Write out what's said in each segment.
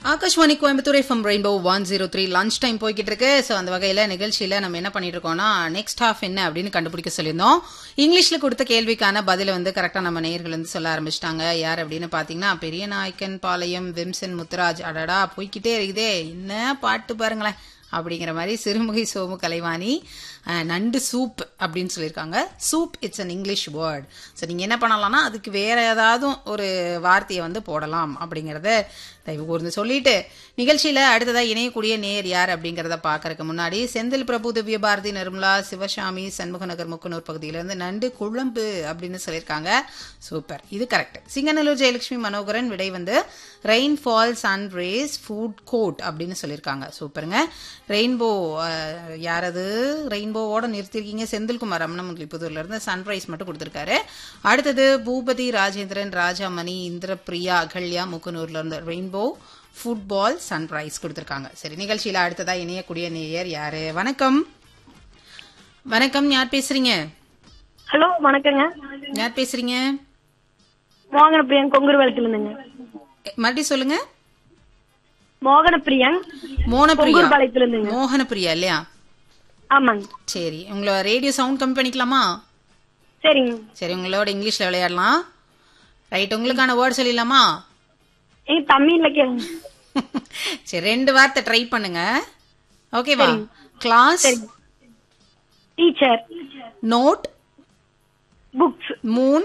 Akashvani Coimbatore FM rainbow one zero three lunch time போய்கிட்டு இருக்கு so அந்த வகையில் நிகழ்ச்சியில் நம்ம என்ன பண்ணிட்டு இருக்கோம்னா நெக்ஸ்ட் ஹாஃப் என்ன அப்படின்னு கண்டுபிடிக்க சொல்லியிருந்தோம் இங்கிலீஷில் கொடுத்த கேள்விக்கான பதிலை வந்து கரெக்டாக நம்ம நேயர்கள் வந்து சொல்ல ஆரம்பிச்சிட்டாங்க யார் அப்படின்னு பார்த்தீங்கன்னா பெரிய நாயக்கன் பாளையம் விம்சன் முத்துராஜ் அடடா போய்கிட்டே இருக்குதே என்ன பாட்டு பாருங்களேன் அப்படிங்கிற மாதிரி சிறுமுகை சோமு கலைவாணி அஹ், நண்டு சூப் அப்படின்னு சொல்லியிருக்காங்க soup it's an English word so நீங்கள் என்ன பண்ணலாம்னா அதுக்கு வேற ஏதாவது ஒரு வார்த்தையை வந்து போடலாம் அப்படிங்கிறத தயவு கூர்ந்து சொல்லிட்டு நிகழ்ச்சியில் அடுத்ததாக இணையக்கூடிய நேர் யார் அப்படிங்கிறத பார்க்கறதுக்கு முன்னாடி செந்தில் பிரபு திவ்ய பாரதி நிர்மலா சிவசாமி சண்முகநகர் முக்குனூர் பகுதியிலேருந்து நண்டு குழம்பு அப்படின்னு சொல்லியிருக்காங்க சூப்பர் இது கரெக்ட் சிங்கநல்லூர் ஜெயலட்சுமி மனோகரன் விடை வந்து rainfall sun rays food court அப்படின்னு சொல்லியிருக்காங்க சூப்பருங்க ரெயின்போ யாரது ரெயின்போவோட நிறுத்திருக்கீங்க செந்தில்குமார் அம்மனமுல்லிபுதூர்ல இருந்து சன்ரைஸ் மட்டும் கொடுத்துருக்காரு அடுத்தது பூபதி ராஜேந்திரன் ராஜாமணி இந்திரபிரியா அகல்யா முக்குனூர்ல இருந்து ரெயின்போ ஃபுட்பால் சன்ரைஸ் கொடுத்துருக்காங்க சரி நிகழ்ச்சியில அடுத்ததா இணையக்கூடிய நேயர் யாரு வணக்கம் வணக்கம் யார் பேசுறீங்க ஹலோ வணக்கங்க யார் பேசுறீங்க மோகன பிரியன் கொங்குரு வளத்துல இருந்துங்க எ, மறுபடியும் சொல்லுங்க மோகன பிரியன் மோனப்பிரியா கொங்கூர் பாளையத்துல இருந்துங்க மோகனப்பிரியா இல்லையா ஆமாங்க சரி உங்களை ரேடியோ சவுண்ட் கம்மி பண்ணிக்கலாமா சரிங்க சரி உங்களோட இங்கிலீஷ்ல விளையாடலாம் ரைட் உங்களுக்கான வேர்ட் சொல்லிடலாமா எங்க தமிழ்ல கேளுங்க சரி ரெண்டு வார்த்தை ட்ரை பண்ணுங்க ஓகேவா class teacher notebooks moon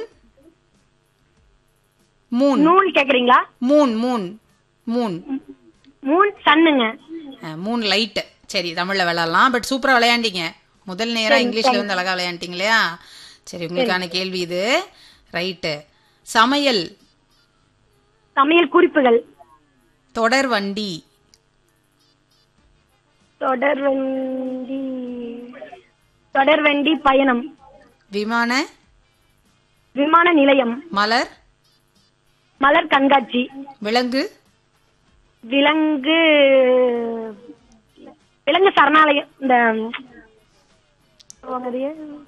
moon நூல் கேக்குறீங்களா மூன் மூன் மூன் மூன் சன்னுங்க மூன் லைட் சரி தமிழ்ல விளையாடலாம் பட் சூப்பரா விளையாண்டீங்க முதல் நேரா இங்கிலீஷ்ல வந்து அழகா விளையாண்டீங்க இல்லையா சரி உங்களுக்கான கேள்வி இது ரைட்டு சமையல் சமையல் குறிப்புகள் தொடர் வண்டி தொடர்வண்டி தொடர்வண்டி பயணம் விமான விமான நிலையம் மலர் மலர் கண்காட்சி விலங்கு விலங்கு விலங்கு சரணாலயம் இந்த அது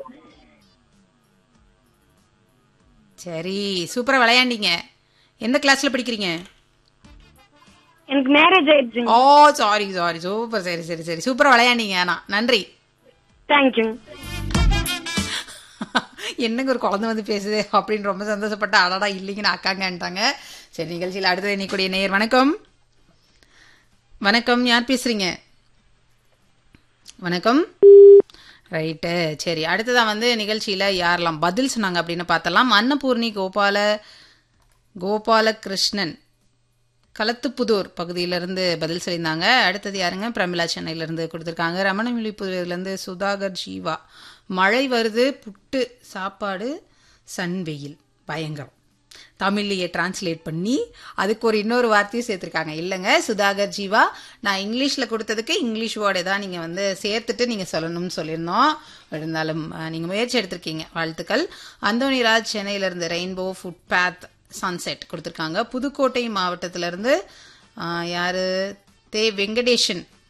சரி சூப்பரா விளையாண்டீங்க எந்த கிளாஸ்ல படிக்கிறீங்க எனக்கு மேரேஜ் ஆயிடுச்சுங்க ஓ சாரி சாரி சூப்பர் சரி சரி சரி சூப்பரா விளையாண்டீங்க ஆனா நன்றி தேங்க்யூங்க என்னங்க ஒரு குழந்தை வந்து பேசுது அப்படின்னு ரொம்ப சந்தோஷப்பட்ட அடடா இல்லைங்கன்னு அக்காங்கன்ட்டாங்க சரி நிகழ்ச்சியில் அடுத்தது இன்னைக்குடைய நேயர் வணக்கம் வணக்கம் யார் பேசுறீங்க வணக்கம் ரைட்டு சரி அடுத்ததா வந்து நிகழ்ச்சியில யாரெல்லாம் பதில் சொன்னாங்க அப்படின்னு பார்த்தலாம் அன்னபூர்ணி கோபால கோபாலகிருஷ்ணன் களத்துப்புதூர் பகுதியிலிருந்து பதில் சொல்லியிருந்தாங்க அடுத்தது யாருங்க பிரமிளா சென்னையிலேருந்து கொடுத்துருக்காங்க ரமணமிழிப்புதூர்லேருந்து சுதாகர் ஜீவா மழை வருது புட்டு சாப்பாடு சன் வெயில் பயங்கரம் தமிழ்லையே டிரான்ஸ்லேட் பண்ணி அதுக்கு ஒரு இன்னொரு வார்த்தையும் சேர்த்துருக்காங்க இல்லைங்க சுதாகர் ஜீவா நான் இங்கிலீஷில் கொடுத்ததுக்கு இங்கிலீஷ் வேர்டை தான் நீங்கள் வந்து சேர்த்துட்டு நீங்கள் சொல்லணும்னு சொல்லியிருந்தோம் இருந்தாலும் நீங்கள் முயற்சி எடுத்திருக்கீங்க வாழ்த்துக்கள் அந்தோனிராஜ் சென்னையிலேருந்து ரெயின்போ ஃபுட் பேத் சன்செட் கொடுத்துருக்காங்க புதுக்கோட்டை மாவட்டத்திலேருந்து யார் தே வெங்கடேஷன்